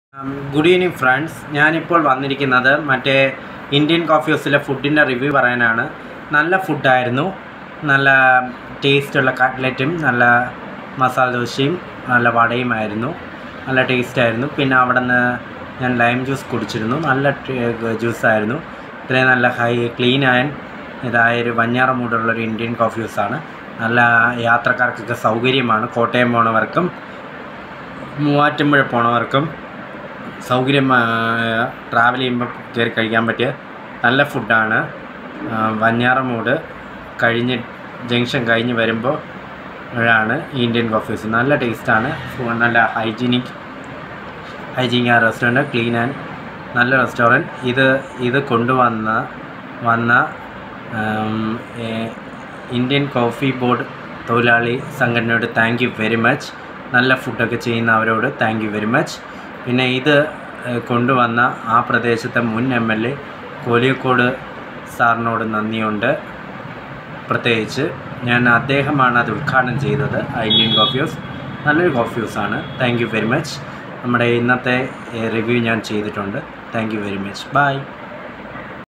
good evening friends ഞാനിപ്പോൾ വന്നിരിക്കുന്നത് മറ്റേ ഇന്ത്യൻ കോഫി ഹൗസിലെ ഫുഡിൻ്റെ റിവ്യൂ പറയാനാണ് നല്ല ഫുഡായിരുന്നു നല്ല ടേസ്റ്റുള്ള കട്ട്ലറ്റും നല്ല മസാല ദോശയും നല്ല വടയുമായിരുന്നു നല്ല ടേസ്റ്റായിരുന്നു പിന്നെ അവിടെ നിന്ന് ഞാൻ ലൈം ജ്യൂസ് കുടിച്ചിരുന്നു നല്ല ജ്യൂസായിരുന്നു ഇത്രയും നല്ല ഹൈ ക്ലീൻ ആൻഡ് ഇതായൊരു വഞ്ഞാറമൂടുള്ളൊരു ഇന്ത്യൻ കോഫി ഹൗസാണ് നല്ല യാത്രക്കാർക്കൊക്കെ സൗകര്യമാണ് കോട്ടയം പോണവർക്കും മൂവാറ്റുപുഴ പോണവർക്കും സൗകര്യം ട്രാവൽ ചെയ്യുമ്പോൾ കയറി കഴിക്കാൻ പറ്റിയ നല്ല ഫുഡാണ് വഞ്ഞാറമൂട് കഴിഞ്ഞ് ജംഗ്ഷൻ കഴിഞ്ഞ് വരുമ്പോൾ ആണ് ഇന്ത്യൻ കോഫീസ് നല്ല ടേസ്റ്റാണ് നല്ല ഹൈജീനിക് ഹൈജീനിക് ആ റെസ്റ്റോറൻറ്റ് ക്ലീൻ ആൻഡ് നല്ല റെസ്റ്റോറൻറ്റ് ഇത് ഇത് കൊണ്ടുവന്ന വന്ന ഇന്ത്യൻ കോഫി ബോർഡ് തൊഴിലാളി സംഘടനയോട് താങ്ക് യു വെരി മച്ച് നല്ല ഫുഡൊക്കെ ചെയ്യുന്ന അവരോട് താങ്ക് യു വെരി മച്ച് പിന്നെ ഇത് കൊണ്ടുവന്ന ആ പ്രദേശത്തെ മുൻ എം എൽ എ കോലിയക്കോട് സാറിനോട് നന്ദിയുണ്ട് പ്രത്യേകിച്ച് ഞാൻ അദ്ദേഹമാണ് അത് ഉദ്ഘാടനം ചെയ്തത് ഇന്ത്യൻ കോഫി ഹൗസ് നല്ലൊരു കോഫി ഹൗസാണ് താങ്ക് യു വെരി മച്ച് നമ്മുടെ ഇന്നത്തെ റിവ്യൂ ഞാൻ ചെയ്തിട്ടുണ്ട് thank you very much by